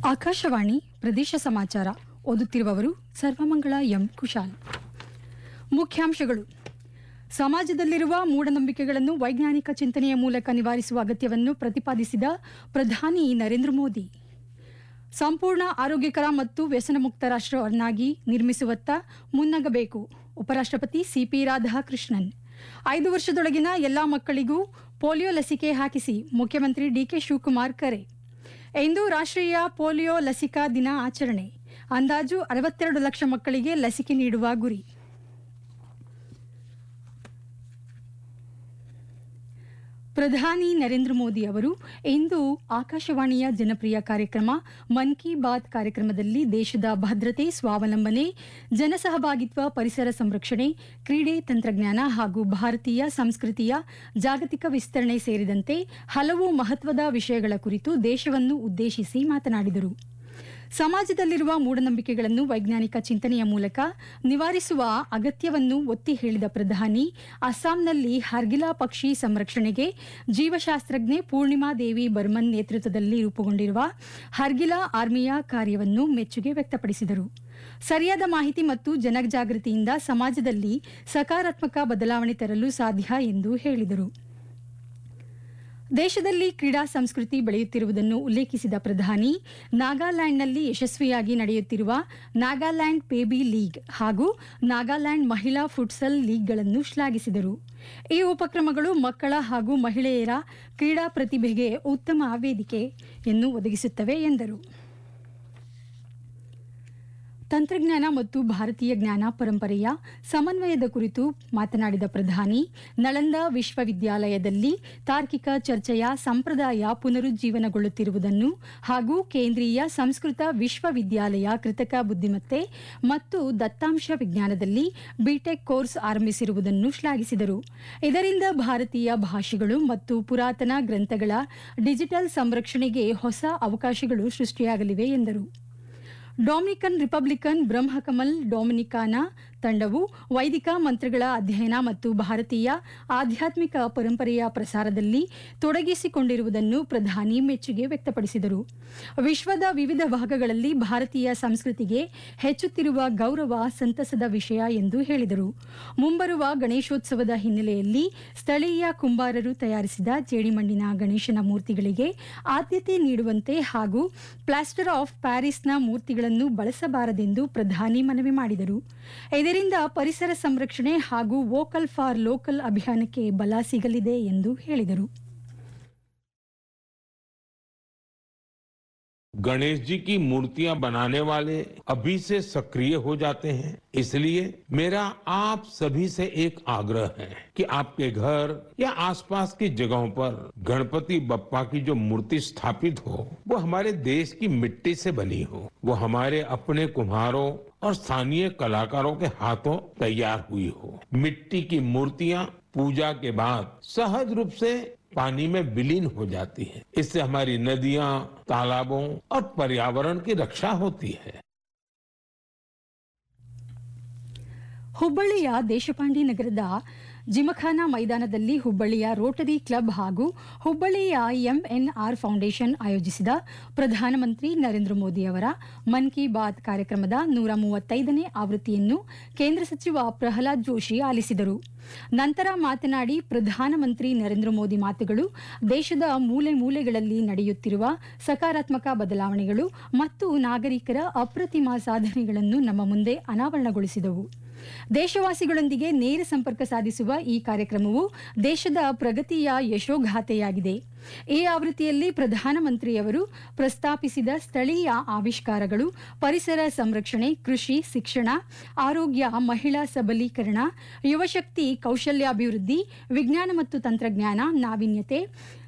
ಆಕಾಶವಾಣಿ ಪ್ರದೇಶ ಸಮಾಚಾರ ಓದುತ್ತಿರುವವರು ಸರ್ವಮಂಗಳ ಎಂ ಕುಶಾಲ್ ಮುಖ್ಯಾಂಶಗಳು ಸಮಾಜದಲ್ಲಿರುವ ಮೂಢನಂಬಿಕೆಗಳನ್ನು ವೈಜ್ಞಾನಿಕ ಚಿಂತನೆಯ ಮೂಲಕ ನಿವಾರಿಸುವ ಅಗತ್ಯವನ್ನು ಪ್ರತಿಪಾದಿಸಿದ ಪ್ರಧಾನಿ ನರೇಂದ್ರ ಮೋದಿ ಸಂಪೂರ್ಣ ಆರೋಗ್ಯಕರ ಮತ್ತು ವ್ಯಸನಮುಕ್ತ ರಾಷ್ಟ್ರವನ್ನಾಗಿ ನಿರ್ಮಿಸುವತ್ತ ಮುನ್ನಗಬೇಕು ಉಪರಾಷ್ಟ್ರಪತಿ ಸಿಪಿ ರಾಧಾಕೃಷ್ಣನ್ ಐದು ವರ್ಷದೊಳಗಿನ ಎಲ್ಲಾ ಮಕ್ಕಳಿಗೂ ಪೋಲಿಯೋ ಲಸಿಕೆ ಹಾಕಿಸಿ ಮುಖ್ಯಮಂತ್ರಿ ಡಿಕೆ ಶಿವಕುಮಾರ್ ಕರೆ ಇಂದು ರಾಷ್ಟ್ರೀಯ ಪೋಲಿಯೋ ಲಸಿಕಾ ದಿನ ಆಚರಣೆ ಅಂದಾಜು ಅರವತ್ತೆರಡು ಲಕ್ಷ ಮಕ್ಕಳಿಗೆ ಲಸಿಕೆ ನೀಡುವ ಗುರಿ ಪ್ರಧಾನಿ ನರೇಂದ್ರ ಮೋದಿ ಅವರು ಇಂದು ಆಕಾಶವಾಣಿಯ ಜನಪ್ರಿಯ ಕಾರ್ಯಕ್ರಮ ಮನ್ ಕಿ ಬಾತ್ ಕಾರ್ಯಕ್ರಮದಲ್ಲಿ ದೇಶದ ಭದ್ರತೆ ಸ್ವಾವಲಂಬನೆ ಜನಸಹಭಾಗಿತ್ವ ಪರಿಸರ ಸಂರಕ್ಷಣೆ ಕ್ರೀಡೆ ತಂತ್ರಜ್ಞಾನ ಹಾಗೂ ಭಾರತೀಯ ಸಂಸ್ಕೃತಿಯ ಜಾಗತಿಕ ವಿಸ್ತರಣೆ ಸೇರಿದಂತೆ ಹಲವು ಮಹತ್ವದ ವಿಷಯಗಳ ಕುರಿತು ದೇಶವನ್ನು ಉದ್ದೇಶಿಸಿ ಮಾತನಾಡಿದರು ಸಮಾಜದಲ್ಲಿರುವ ಮೂಢನಂಬಿಕೆಗಳನ್ನು ವೈಜ್ಞಾನಿಕ ಚಿಂತನೆಯ ಮೂಲಕ ನಿವಾರಿಸುವ ಅಗತ್ಯವನ್ನು ಒತ್ತಿ ಹೇಳಿದ ಪ್ರಧಾನಿ ಅಸ್ಸಾಂನಲ್ಲಿ ಹರ್ಗಿಲಾ ಪಕ್ಷಿ ಸಂರಕ್ಷಣೆಗೆ ಜೀವಶಾಸ್ತ್ರಜ್ಞೆ ಪೂರ್ಣಿಮಾ ದೇವಿ ಬರ್ಮನ್ ನೇತೃತ್ವದಲ್ಲಿ ರೂಪುಗೊಂಡಿರುವ ಹರ್ಗಿಲಾ ಆರ್ಮಿಯ ಕಾರ್ಯವನ್ನು ಮೆಚ್ಚುಗೆ ವ್ಯಕ್ತಪಡಿಸಿದರು ಸರಿಯಾದ ಮಾಹಿತಿ ಮತ್ತು ಜನಜಾಗೃತಿಯಿಂದ ಸಮಾಜದಲ್ಲಿ ಸಕಾರಾತ್ಮಕ ಬದಲಾವಣೆ ತರಲು ಸಾಧ್ಯ ಎಂದು ಹೇಳಿದರು ದೇಶದಲ್ಲಿ ಕ್ರೀಡಾ ಸಂಸ್ಕೃತಿ ಬೆಳೆಯುತ್ತಿರುವುದನ್ನು ಉಲ್ಲೇಖಿಸಿದ ಪ್ರಧಾನಿ ನಾಗಾಲ್ಯಾಂಡ್ನಲ್ಲಿ ಯಶಸ್ವಿಯಾಗಿ ನಡೆಯುತ್ತಿರುವ ನಾಗಾಲ್ಯಾಂಡ್ ಪೇಬಿ ಲೀಗ್ ಹಾಗೂ ನಾಗಾಲ್ಯಾಂಡ್ ಮಹಿಳಾ ಫುಟ್ಸಲ್ ಲೀಗ್ಗಳನ್ನು ಶ್ಲಾಘಿಸಿದರು ಈ ಉಪಕ್ರಮಗಳು ಮಕ್ಕಳ ಹಾಗೂ ಮಹಿಳೆಯರ ಕ್ರೀಡಾ ಪ್ರತಿಭೆಗೆ ಉತ್ತಮ ವೇದಿಕೆಯನ್ನು ಒದಗಿಸುತ್ತವೆ ಎಂದರು ತಂತ್ರಜ್ಞಾನ ಮತ್ತು ಭಾರತೀಯ ಜ್ಞಾನ ಪರಂಪರೆಯ ಸಮನ್ವಯದ ಕುರಿತು ಮಾತನಾಡಿದ ಪ್ರಧಾನಿ ನಳಂದ ವಿಶ್ವವಿದ್ಯಾಲಯದಲ್ಲಿ ತಾರ್ಕಿಕ ಚರ್ಚೆಯ ಸಂಪ್ರದಾಯ ಪುನರುಜ್ಜೀವನಗೊಳ್ಳುತ್ತಿರುವುದನ್ನು ಹಾಗೂ ಕೇಂದ್ರೀಯ ಸಂಸ್ಕೃತ ವಿಶ್ವವಿದ್ಯಾಲಯ ಕೃತಕ ಬುದ್ದಿಮತ್ತೆ ಮತ್ತು ದತ್ತಾಂಶ ವಿಜ್ಞಾನದಲ್ಲಿ ಬಿಟೆಕ್ ಕೋರ್ಸ್ ಆರಂಭಿಸಿರುವುದನ್ನು ಶ್ಲಾಘಿಸಿದರು ಇದರಿಂದ ಭಾರತೀಯ ಭಾಷೆಗಳು ಮತ್ತು ಪುರಾತನ ಗ್ರಂಥಗಳ ಡಿಜಿಟಲ್ ಸಂರಕ್ಷಣೆಗೆ ಹೊಸ ಅವಕಾಶಗಳು ಸೃಷ್ಟಿಯಾಗಲಿವೆ ಎಂದರು ಡೊಮಿನಿಕನ್ ರಿಪಬ್ಲಿಕನ್ ಬ್ರಹ್ಮಕಮಲ್ ಡೊಮಿನಿಕಾನ ತಂಡವು ವೈದಿಕ ಮಂತ್ರಗಳ ಅಧ್ಯಯನ ಮತ್ತು ಭಾರತೀಯ ಆಧ್ಯಾತ್ಮಿಕ ಪರಂಪರೆಯ ಪ್ರಸಾರದಲ್ಲಿ ತೊಡಗಿಸಿಕೊಂಡಿರುವುದನ್ನು ಪ್ರಧಾನಿ ಮೆಚ್ಚುಗೆ ವ್ಯಕ್ತಪಡಿಸಿದರು ವಿಶ್ವದ ವಿವಿಧ ಭಾಗಗಳಲ್ಲಿ ಭಾರತೀಯ ಸಂಸ್ಕೃತಿಗೆ ಹೆಚ್ಚುತ್ತಿರುವ ಗೌರವ ಸಂತಸದ ವಿಷಯ ಎಂದು ಹೇಳಿದರು ಮುಂಬರುವ ಗಣೇಶೋತ್ಸವದ ಹಿನ್ನೆಲೆಯಲ್ಲಿ ಸ್ಥಳೀಯ ಕುಂಬಾರರು ತಯಾರಿಸಿದ ಜೇಡಿಮಣ್ಣಿನ ಗಣೇಶನ ಮೂರ್ತಿಗಳಿಗೆ ಆದ್ಯತೆ ನೀಡುವಂತೆ ಹಾಗೂ ಪ್ಲಾಸ್ಟರ್ ಆಫ್ ಪ್ಯಾರಿಸ್ನ ಮೂರ್ತಿಗಳನ್ನು ಬಳಸಬಾರದೆಂದು ಪ್ರಧಾನಿ ಮನವಿ ಮಾಡಿದರು ಇದರಿಂದ ಪರಿಸರ ಸಂರಕ್ಷಣೆ ಹಾಗೂ ವೋಕಲ್ ಫಾರ್ ಲೋಕಲ್ ಅಭಿಯಾನಕ್ಕೆ ಬಲ ಸಿಗಲಿದೆ ಎಂದು ಹೇಳಿದರು गणेश जी की मूर्तियां बनाने वाले अभी से सक्रिय हो जाते हैं इसलिए मेरा आप सभी से एक आग्रह है कि आपके घर या आसपास की जगहों पर गणपति बप्पा की जो मूर्ति स्थापित हो वो हमारे देश की मिट्टी से बनी हो वो हमारे अपने कुम्हारों और स्थानीय कलाकारों के हाथों तैयार हुई हो मिट्टी की मूर्तियां पूजा के बाद सहज रूप से पानी में विलीन हो जाती है इससे हमारी नदियां तालाबों और पर्यावरण की रक्षा होती है ಹುಬ್ಬಳ್ಳಿಯ ದೇಶಪಾಂಡಿ ನಗರದ ಜಿಮಖಾನ ಮೈದಾನದಲ್ಲಿ ಹುಬ್ಬಳ್ಳಿಯ ರೋಟರಿ ಕ್ಲಬ್ ಹಾಗೂ ಹುಬ್ಬಳ್ಳಿಯ ಎಂಎನ್ಆರ್ ಫೌಂಡೇಶನ್ ಆಯೋಜಿಸಿದ ಪ್ರಧಾನಮಂತ್ರಿ ನರೇಂದ್ರ ಮೋದಿ ಅವರ ಮನ್ ಕಿ ಬಾತ್ ಕಾರ್ಯಕ್ರಮದ ನೂರ ಮೂವತ್ತೈದನೇ ಆವೃತ್ತಿಯನ್ನು ಕೇಂದ್ರ ಸಚಿವ ಪ್ರಹ್ಲಾದ್ ಜೋಶಿ ಆಲಿಸಿದರು ನಂತರ ಮಾತನಾಡಿ ಪ್ರಧಾನಮಂತ್ರಿ ನರೇಂದ್ರ ಮೋದಿ ಮಾತುಗಳು ದೇಶದ ಮೂಲೆ ಮೂಲೆಗಳಲ್ಲಿ ನಡೆಯುತ್ತಿರುವ ಸಕಾರಾತ್ಮಕ ಬದಲಾವಣೆಗಳು ಮತ್ತು ನಾಗರಿಕರ ಅಪ್ರತಿಮ ಸಾಧನೆಗಳನ್ನು ನಮ್ಮ ಮುಂದೆ ಅನಾವರಣಗೊಳಿಸಿದವು ದೇಶವಾಸಿಗಳೊಂದಿಗೆ ನೇರ ಸಂಪರ್ಕ ಸಾಧಿಸುವ ಈ ಕಾರ್ಯಕ್ರಮವು ದೇಶದ ಪ್ರಗತಿಯ ಯಶೋಗಾಥೆಯಾಗಿದೆ ಈ ಆವೃತ್ತಿಯಲ್ಲಿ ಪ್ರಧಾನಮಂತ್ರಿಯವರು ಪ್ರಸ್ತಾಪಿಸಿದ ಸ್ಥಳೀಯ ಆವಿಷ್ಕಾರಗಳು ಪರಿಸರ ಸಂರಕ್ಷಣೆ ಕೃಷಿ ಶಿಕ್ಷಣ ಆರೋಗ್ಯ ಮಹಿಳಾ ಸಬಲೀಕರಣ ಯುವಶಕ್ತಿ ಕೌಶಲ್ಯಾಭಿವೃದ್ಧಿ ವಿಜ್ಞಾನ ಮತ್ತು ತಂತ್ರಜ್ಞಾನ ನಾವೀನ್ಯತೆ